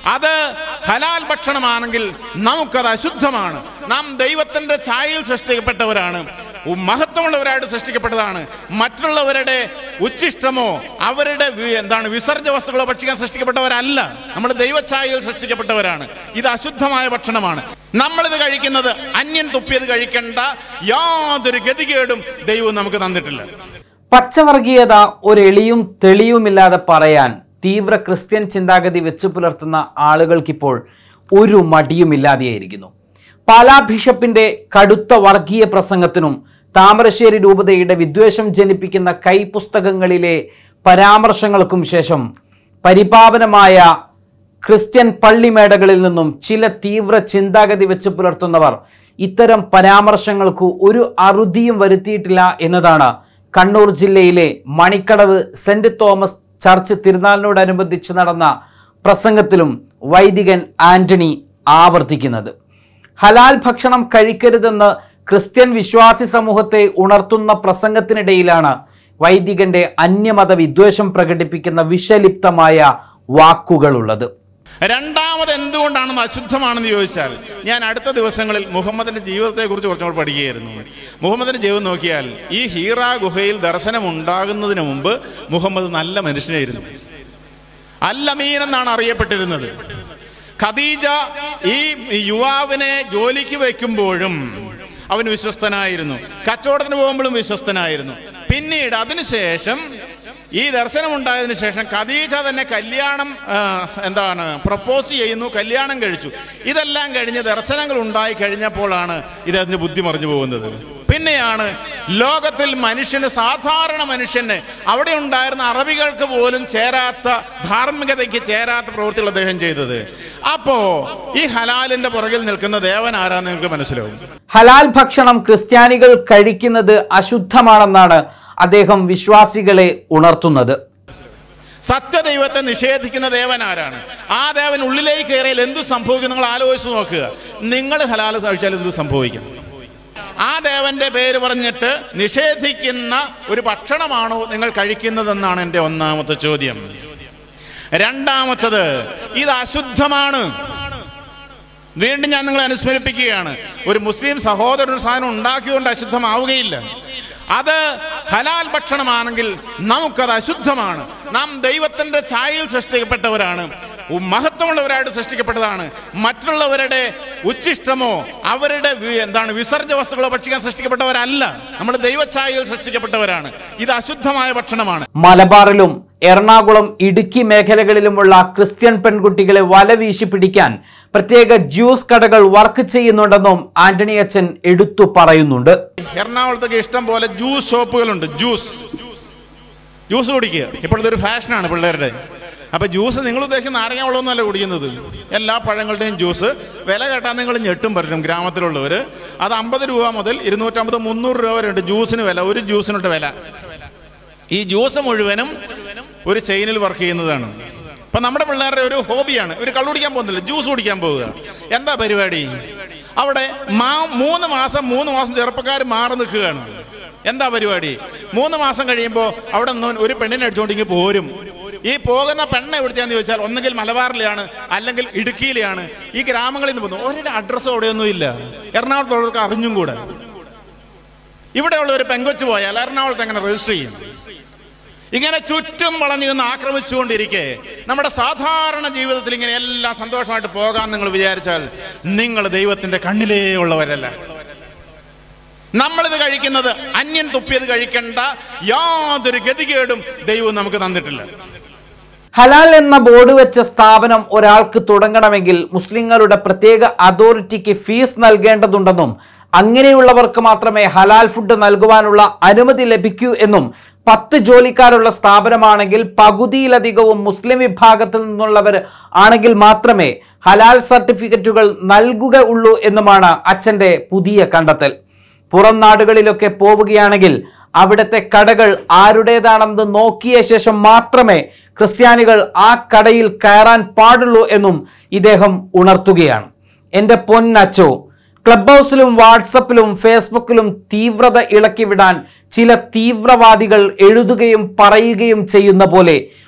അത് ഹലാൽ ഭക്ഷണമാണെങ്കിൽ നമുക്കത് അശുദ്ധമാണ് നാം ദൈവത്തിന്റെ ഛായയിൽ സൃഷ്ടിക്കപ്പെട്ടവരാണ് മഹത്വമുള്ളവരായിട്ട് സൃഷ്ടിക്കപ്പെട്ടതാണ് മറ്റുള്ളവരുടെ ഉച്ചിഷ്ടമോ അവരുടെ വി- എന്താണ് വിസർജ്യ വസ്തുക്കളോ ഭക്ഷിക്കാൻ സൃഷ്ടിക്കപ്പെട്ടവരല്ല നമ്മൾ ദൈവഛായയിൽ സൃഷ്ടിക്കപ്പെട്ടവരാണ് ഇത് അശുദ്ധമായ ഭക്ഷണമാണ് നമ്മളിത് കഴിക്കുന്നത് അന്യൻ തുപ്പിയത് കഴിക്കേണ്ട യാതൊരു ഗതികേടും ദൈവം നമുക്ക് തന്നിട്ടില്ല പച്ചവർഗീയത ഒരു എളിയും തെളിയുമില്ലാതെ പറയാൻ തീവ്ര ക്രിസ്ത്യൻ ചിന്താഗതി വെച്ചു പുലർത്തുന്ന ആളുകൾക്കിപ്പോൾ ഒരു മടിയുമില്ലാതെയായിരിക്കുന്നു പാലാ ബിഷപ്പിന്റെ കടുത്ത വർഗീയ പ്രസംഗത്തിനും താമരശ്ശേരി രൂപതയുടെ വിദ്വേഷം ജനിപ്പിക്കുന്ന കൈപുസ്തകങ്ങളിലെ പരാമർശങ്ങൾക്കും ശേഷം പരിപാവനമായ ക്രിസ്ത്യൻ പള്ളിമേടകളിൽ നിന്നും ചില തീവ്ര ചിന്താഗതി വെച്ച് പുലർത്തുന്നവർ ഇത്തരം പരാമർശങ്ങൾക്ക് ഒരു അറുതിയും വരുത്തിയിട്ടില്ല എന്നതാണ് കണ്ണൂർ ജില്ലയിലെ മണിക്കടവ് സെന്റ് തോമസ് ചർച്ച് തിരുനാളിനോടനുബന്ധിച്ച് നടന്ന പ്രസംഗത്തിലും വൈദികൻ ആന്റണി ആവർത്തിക്കുന്നത് ഹലാൽ ഭക്ഷണം കഴിക്കരുതെന്ന് ക്രിസ്ത്യൻ വിശ്വാസി സമൂഹത്തെ ഉണർത്തുന്ന പ്രസംഗത്തിനിടയിലാണ് വൈദികന്റെ അന്യമത വിദ്വേഷം പ്രകടിപ്പിക്കുന്ന വിഷലിപ്തമായ വാക്കുകളുള്ളത് രണ്ടാമത് എന്തുകൊണ്ടാണെന്ന് അശുദ്ധമാണെന്ന് ചോദിച്ചാൽ ഞാൻ അടുത്ത ദിവസങ്ങളിൽ മുഹമ്മദിന്റെ ജീവിതത്തെക്കുറിച്ച് കുറച്ചും കൂടെ പഠിക്കുകയായിരുന്നു മുഹമ്മദിന്റെ ജീവിതം നോക്കിയാൽ ഈ ഹീറ ഗുഹയിൽ ദർശനം ഉണ്ടാകുന്നതിന് മുമ്പ് മുഹമ്മദ് നല്ല മനുഷ്യനായിരുന്നു അല്ലമീൻ എന്നാണ് അറിയപ്പെട്ടിരുന്നത് ഖദീജ ഈ യുവാവിനെ ജോലിക്ക് വെക്കുമ്പോഴും അവൻ വിശ്വസ്തനായിരുന്നു കച്ചവടത്തിന് പോകുമ്പോഴും വിശ്വസ്തനായിരുന്നു പിന്നീട് അതിനുശേഷം ഈ ദർശനം ഉണ്ടായതിനു ശേഷം ഖദീജ തന്നെ കല്യാണം ആ, എന്താണ് പ്രപ്പോസ് ചെയ്യുന്നു കല്യാണം കഴിച്ചു ഇതെല്ലാം കഴിഞ്ഞ് ദർശനങ്ങൾ ഉണ്ടായി കഴിഞ്ഞപ്പോഴാണ് ഇദ്ദേഹത്തിന് ബുദ്ധി മറിഞ്ഞു പോകുന്നത് പിന്നെയാണ് ലോകത്തിൽ മനുഷ്യന് സാധാരണ മനുഷ്യന് അവിടെ ഉണ്ടായിരുന്ന അറബികൾക്ക് പോലും ചേരാത്ത ധാർമ്മികതയ്ക്ക് ചേരാത്ത പ്രവൃത്തികൾ അദ്ദേഹം ചെയ്തത് അപ്പോ ഈ ഹലാലിന്റെ പുറകിൽ നിൽക്കുന്ന ദേവൻ ആരാന്ന് നിങ്ങൾക്ക് മനസ്സിലാവും ഹലാൽ ഭക്ഷണം ക്രിസ്ത്യാനികൾ കഴിക്കുന്നത് അശുദ്ധമാണെന്നാണ് അദ്ദേഹം വിശ്വാസികളെ ഉണർത്തുന്നത് സത്യദൈവത്തെ നിഷേധിക്കുന്ന ദേവൻ ആരാണ് ആ ദേവൻ ഉള്ളിലേക്ക് കയറിയാൽ എന്ത് സംഭവിക്കും നിങ്ങൾ ആലോചിച്ച് നോക്കുക നിങ്ങൾ ഹലാൽ കഴിച്ചാൽ എന്ത് സംഭവിക്കും ആ ദേവന്റെ പേര് പറഞ്ഞിട്ട് നിഷേധിക്കുന്ന ഒരു ഭക്ഷണമാണോ നിങ്ങൾ കഴിക്കുന്നതെന്നാണ് എൻ്റെ ഒന്നാമത്തെ ചോദ്യം രണ്ടാമത്തത് ഇത് അശുദ്ധമാണ് വീണ്ടും ഞാൻ നിങ്ങളെ അനുസ്മരിപ്പിക്കുകയാണ് ഒരു മുസ്ലിം സഹോദരൻ ഒരു സാധനം ഉണ്ടാക്കിക്കൊണ്ട് അശുദ്ധമാവുകയില്ല അത് ഹലാൽ ഭക്ഷണമാണെങ്കിൽ നമുക്കത് അശുദ്ധമാണ് നാം ദൈവത്തിന്റെ ഛായയിൽ സൃഷ്ടിക്കപ്പെട്ടവരാണ് മഹത്വമുള്ളവരായിട്ട് സൃഷ്ടിക്കപ്പെട്ടതാണ് മറ്റുള്ളവരുടെ ഉച്ചിഷ്ടമോ അവരുടെ വി- എന്താണ് വിസർജ്യ വസ്തുക്കളോ ഭക്ഷിക്കാൻ സൃഷ്ടിക്കപ്പെട്ടവരല്ല നമ്മൾ ദൈവഛായയിൽ സൃഷ്ടിക്കപ്പെട്ടവരാണ് ഇത് അശുദ്ധമായ ഭക്ഷണമാണ് മലബാറിലും എറണാകുളം ഇടുക്കി മേഖലകളിലുമുള്ള ക്രിസ്ത്യൻ പെൺകുട്ടികളെ വല വീശി പിടിക്കാൻ പ്രത്യേക ജ്യൂസ് കടകൾ വർക്ക് ചെയ്യുന്നുണ്ടെന്നും ആന്റണി അച്ഛൻ എടുത്തു പറയുന്നുണ്ട് എറണാകുളത്തൊക്കെ ഇഷ്ടം പോലെ ജ്യൂസ് ഷോപ്പുകളുണ്ട് ജ്യൂസ് ജ്യൂസ് കുടിക്കുക ഇപ്പോഴത്തെ ഒരു ഫാഷനാണ് പിള്ളേരുടെ അപ്പൊ ജ്യൂസ് നിങ്ങൾ ഉദ്ദേശിക്കുന്ന നാരങ്ങ വെള്ളമൊന്നുമല്ല കുടിക്കുന്നത് എല്ലാ പഴങ്ങളുടെയും ജ്യൂസ് വില കേട്ടാൽ നിങ്ങൾ ഞെട്ടും പറ്റും ഗ്രാമത്തിലുള്ളവർ അത് അമ്പത് രൂപ മുതൽ ഇരുന്നൂറ്റമ്പത് മുന്നൂറ് രൂപ വരെ ഉണ്ട് ജ്യൂസിന് വില ഒരു ജ്യൂസിനുണ്ട് വില ഈ ജ്യൂസ് മുഴുവനും ഒരു ചെയിനിൽ വർക്ക് ചെയ്യുന്നതാണ് ഇപ്പൊ നമ്മുടെ പിള്ളേരുടെ ഒരു ഹോബിയാണ് ഒരു കള്ളു കുടിക്കാൻ പോകുന്നില്ല ജ്യൂസ് കുടിക്കാൻ പോവുക എന്താ പരിപാടി അവിടെ മാ മൂന്ന് മാസം മൂന്ന് മാസം ചെറുപ്പക്കാർ മാറി നിൽക്കുകയാണ് എന്താ പരിപാടി മൂന്ന് മാസം കഴിയുമ്പോൾ അവിടെ നിന്ന് ഒരു പെണ്ണിനെ അടിച്ചുകൊണ്ടെങ്കിൽ പോരും ഈ പോകുന്ന പെണ്ണ് എവിടുത്തെയാന്ന് ചോദിച്ചാൽ ഒന്നുകിൽ മലബാറിലെയാണ് അല്ലെങ്കിൽ ഇടുക്കിയിലെയാണ് ഈ ഗ്രാമങ്ങളിൽ നിന്ന് പോകുന്നു ഒരു അഡ്രസ്സും അവിടെയൊന്നും ഇല്ല എറണാകുളത്തുള്ളവർക്ക് അറിഞ്ഞും കൂടെ ഇവിടെയുള്ള ഒരു പെങ്കൊച്ചു പോയാൽ എറണാകുളത്ത് എങ്ങനെ രജിസ്റ്റർ ചെയ്യും ഇങ്ങനെ ചുറ്റും വളഞ്ഞു നിന്ന് ആക്രമിച്ചുകൊണ്ടിരിക്കെ നമ്മുടെ സാധാരണ ജീവിതത്തിൽ ഇങ്ങനെ എല്ലാം സന്തോഷമായിട്ട് പോകാൻ നിങ്ങൾ വിചാരിച്ചാൽ നിങ്ങൾ ദൈവത്തിന്റെ കണ്ണിലേ ഉള്ളവരല്ല നമ്മളിത് കഴിക്കുന്നത് അന്യൻ തുപ്പിയത് കഴിക്കേണ്ട യാതൊരു ഗതികേടും ദൈവം നമുക്ക് തന്നിട്ടില്ല ഹലാൽ എന്ന ബോർഡ് വെച്ച സ്ഥാപനം ഒരാൾക്ക് തുടങ്ങണമെങ്കിൽ മുസ്ലിങ്ങളുടെ പ്രത്യേക അതോറിറ്റിക്ക് ഫീസ് നൽകേണ്ടതുണ്ടെന്നും അങ്ങനെയുള്ളവർക്ക് മാത്രമേ ഹലാൽ ഫുഡ് നൽകുവാനുള്ള അനുമതി ലഭിക്കൂ എന്നും പത്ത് ജോലിക്കാരുള്ള സ്ഥാപനമാണെങ്കിൽ പകുതിയിലധികവും മുസ്ലിം വിഭാഗത്തിൽ നിന്നുള്ളവർ ആണെങ്കിൽ മാത്രമേ ഹലാൽ സർട്ടിഫിക്കറ്റുകൾ നൽകുക ഉള്ളൂ എന്നുമാണ് അച്ഛന്റെ പുതിയ കണ്ടെത്തൽ പുറം നാടുകളിലൊക്കെ പോവുകയാണെങ്കിൽ അവിടുത്തെ കടകൾ ആരുടേതാണെന്ന് നോക്കിയ ശേഷം മാത്രമേ ക്രിസ്ത്യാനികൾ ആ കടയിൽ കയറാൻ പാടുള്ളൂ എന്നും ഇദ്ദേഹം ഉണർത്തുകയാണ് എൻ്റെ പൊന്നച്ചോ ക്ലബ് ഹൗസിലും വാട്സപ്പിലും ഫേസ്ബുക്കിലും തീവ്രത ഇളക്കിവിടാൻ ചില തീവ്രവാദികൾ എഴുതുകയും പറയുകയും ചെയ്യുന്ന പോലെ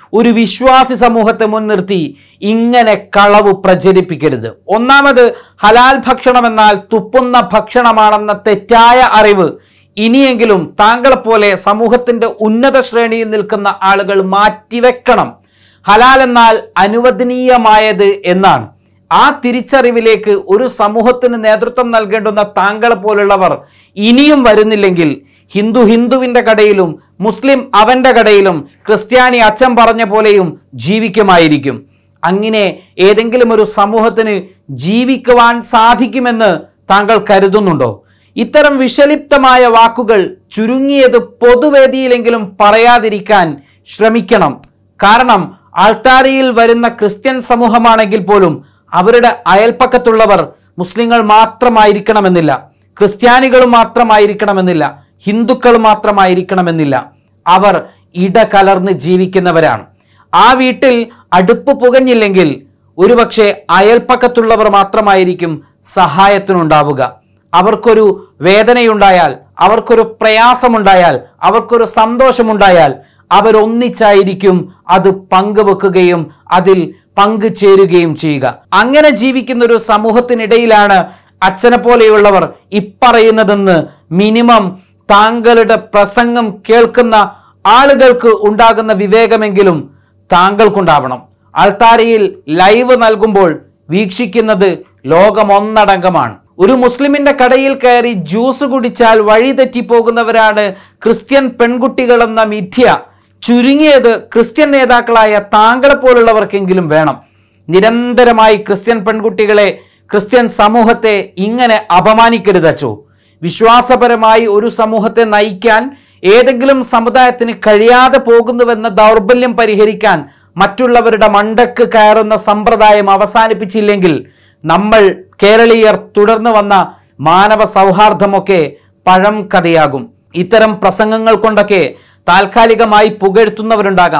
ഒരു വിശ്വാസി സമൂഹത്തെ മുൻനിർത്തി ഇങ്ങനെ കളവ് പ്രചരിപ്പിക്കരുത് ഒന്നാമത് ഹലാൽ ഭക്ഷണം എന്നാൽ തുപ്പുന്ന ഭക്ഷണമാണെന്ന തെറ്റായ അറിവ് ഇനിയെങ്കിലും താങ്കളെപ്പോലെ സമൂഹത്തിന്റെ ഉന്നത ശ്രേണിയിൽ നിൽക്കുന്ന ആളുകൾ മാറ്റിവെക്കണം ഹലാൽ എന്നാൽ അനുവദനീയമായത് എന്നാണ് ആ തിരിച്ചറിവിലേക്ക് ഒരു സമൂഹത്തിന് നേതൃത്വം നൽകേണ്ടുന്ന താങ്കളെ പോലുള്ളവർ ഇനിയും വരുന്നില്ലെങ്കിൽ ഹിന്ദു ഹിന്ദുവിന്റെ കടയിലും മുസ്ലിം അവന്റെ കടയിലും ക്രിസ്ത്യാനി അച്ഛൻ പറഞ്ഞ പോലെയും ജീവിക്കുമായിരിക്കും അങ്ങനെ ഏതെങ്കിലും ഒരു സമൂഹത്തിന് ജീവിക്കുവാൻ സാധിക്കുമെന്ന് താങ്കൾ കരുതുന്നുണ്ടോ ഇത്തരം വിഷലിപ്തമായ വാക്കുകൾ ചുരുങ്ങിയത് പൊതുവേദിയിലെങ്കിലും പറയാതിരിക്കാൻ ശ്രമിക്കണം കാരണം ആൾത്താരിയിൽ വരുന്ന ക്രിസ്ത്യൻ സമൂഹമാണെങ്കിൽ പോലും അവരുടെ അയൽപ്പക്കത്തുള്ളവർ മുസ്ലിങ്ങൾ മാത്രമായിരിക്കണമെന്നില്ല ക്രിസ്ത്യാനികളും മാത്രമായിരിക്കണമെന്നില്ല ഹിന്ദുക്കൾ മാത്രമായിരിക്കണമെന്നില്ല അവർ ഇടകലർന്ന് ജീവിക്കുന്നവരാണ് ആ വീട്ടിൽ അടുപ്പ് പുകഞ്ഞില്ലെങ്കിൽ ഒരുപക്ഷെ അയൽപ്പക്കത്തുള്ളവർ മാത്രമായിരിക്കും സഹായത്തിനുണ്ടാവുക അവർക്കൊരു വേദനയുണ്ടായാൽ അവർക്കൊരു പ്രയാസമുണ്ടായാൽ അവർക്കൊരു സന്തോഷമുണ്ടായാൽ അവരൊന്നിച്ചായിരിക്കും അത് പങ്കുവെക്കുകയും അതിൽ പങ്കുചേരുകയും ചെയ്യുക അങ്ങനെ ജീവിക്കുന്ന ഒരു സമൂഹത്തിനിടയിലാണ് അച്ഛനെ പോലെയുള്ളവർ ഇപ്പറയുന്നതെന്ന് മിനിമം താങ്കളുടെ പ്രസംഗം കേൾക്കുന്ന ആളുകൾക്ക് ഉണ്ടാകുന്ന വിവേകമെങ്കിലും താങ്കൾക്കുണ്ടാവണം ആൾത്താരയിൽ ലൈവ് നൽകുമ്പോൾ വീക്ഷിക്കുന്നത് ലോകമൊന്നടങ്കമാണ് ഒരു മുസ്ലിമിന്റെ കടയിൽ കയറി ജ്യൂസ് കുടിച്ചാൽ വഴി തെറ്റിപ്പോകുന്നവരാണ് ക്രിസ്ത്യൻ പെൺകുട്ടികളെന്ന മിഥ്യ ചുരുങ്ങിയത് ക്രിസ്ത്യൻ നേതാക്കളായ താങ്കളെ പോലുള്ളവർക്കെങ്കിലും വേണം നിരന്തരമായി ക്രിസ്ത്യൻ പെൺകുട്ടികളെ ക്രിസ്ത്യൻ സമൂഹത്തെ ഇങ്ങനെ അപമാനിക്കരുത് അച്ചോ വിശ്വാസപരമായി ഒരു സമൂഹത്തെ നയിക്കാൻ ഏതെങ്കിലും സമുദായത്തിന് കഴിയാതെ പോകുന്നുവെന്ന ദൗർബല്യം പരിഹരിക്കാൻ മറ്റുള്ളവരുടെ മണ്ടക്ക് കയറുന്ന സമ്പ്രദായം അവസാനിപ്പിച്ചില്ലെങ്കിൽ നമ്മൾ കേരളീയർ തുടർന്നു വന്ന മാനവ സൗഹാർദ്ദമൊക്കെ പഴം കഥയാകും ഇത്തരം പ്രസംഗങ്ങൾ കൊണ്ടൊക്കെ താൽക്കാലികമായി പുകഴ്ത്തുന്നവരുണ്ടാകാം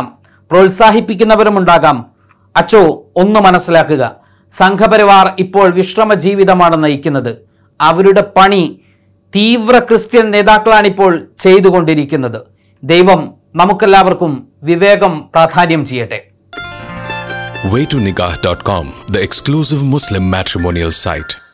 പ്രോത്സാഹിപ്പിക്കുന്നവരുമുണ്ടാകാം അച്ചോ ഒന്ന് മനസ്സിലാക്കുക സംഘപരിവാർ ഇപ്പോൾ വിശ്രമ ജീവിതമാണ് നയിക്കുന്നത് അവരുടെ പണി തീവ്ര ക്രിസ്ത്യൻ നേതാക്കളാണിപ്പോൾ ചെയ്തുകൊണ്ടിരിക്കുന്നത് ദൈവം നമുക്കെല്ലാവർക്കും വിവേകം പ്രാധാന്യം ചെയ്യട്ടെ waytonikah.com, the exclusive Muslim matrimonial site.